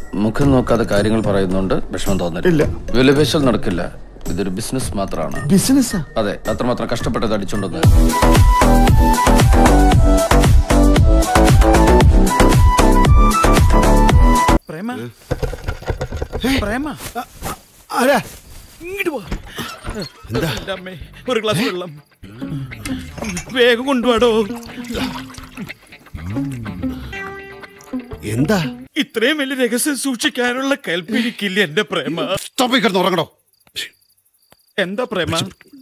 മുഖം നോക്കാതെ കാര്യങ്ങൾ പറയുന്നുണ്ട് വിഷമം ഇല്ല. തോന്നില്ല വിലപേശൽ നടക്കില്ല ഇതൊരു ബിസിനസ് മാത്രമാണ് ബിസിനസ്സാ അതെ അത്രമാത്രം കഷ്ടപ്പെട്ടത് അടിച്ചുകൊണ്ടെന്ന് പ്രേമ പ്രേമ ആരാ ഇങ്ങോട്ട് വാ എന്താ അമ്മേ ഒരു ഗ്ലാസ് വെള്ളം വേഗം കൊണ്ടുവാടോ എന്താ ഇത്രയും വലിയ രഹസ്യം സൂക്ഷിക്കാനുള്ള കൽപ്പിനിക്കില്ല എന്റെ പ്രേമ സ്റ്റോപ്പ് കിടന്ന് ഉറങ്ങടോ എന്താ പ്രേമ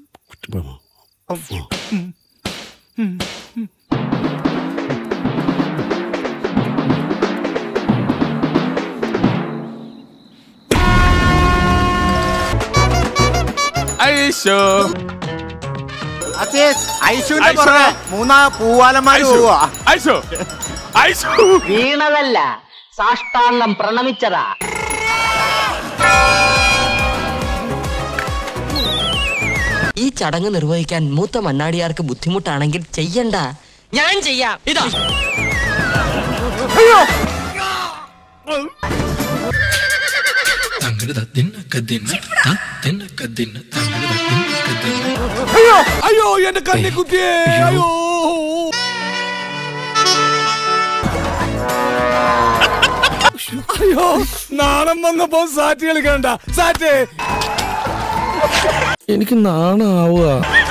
ഐശോ ഐശുവിന്റെ പുറകെ മൂന്നാ പൂവാലന്മാര് പോവാ ഐശോ ഐശോ വീണതല്ല സാഷ്ടാംഗം പ്രണമിച്ചതാ ഈ ചടങ്ങ് നിർവഹിക്കാൻ മൂത്ത മണ്ണാടിയാർക്ക് ബുദ്ധിമുട്ടാണെങ്കിൽ ചെയ്യണ്ട ഞാൻ ചെയ്യാം ഇതാ അയ്യോ എന്റെ കണ്ണി കുത്തിയേ അയ്യോ അയ്യോ നാണം വന്നപ്പോ സാറ്റ് കളിക്കണ്ട സാറ്റ് എനിക്ക് നാണാവുക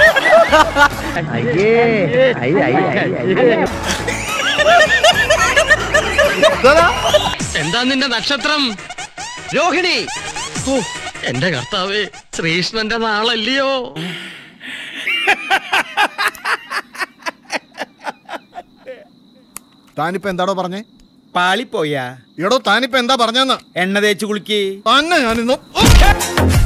എന്താ നിന്റെ നക്ഷത്രം രോഹിണി ഓ എന്റെ കർത്താവേ ശ്രീകൃഷ്ണന്റെ നാളല്ലയോ താനിപ്പോ എന്താടോ പറഞ്ഞേ പാളിപ്പോയാ എടോ താനിപ്പോ എന്താ പറഞ്ഞെന്ന് എണ്ണ തേച്ച് കുളിക്ക് തന്നെ ഞാനിന്ന്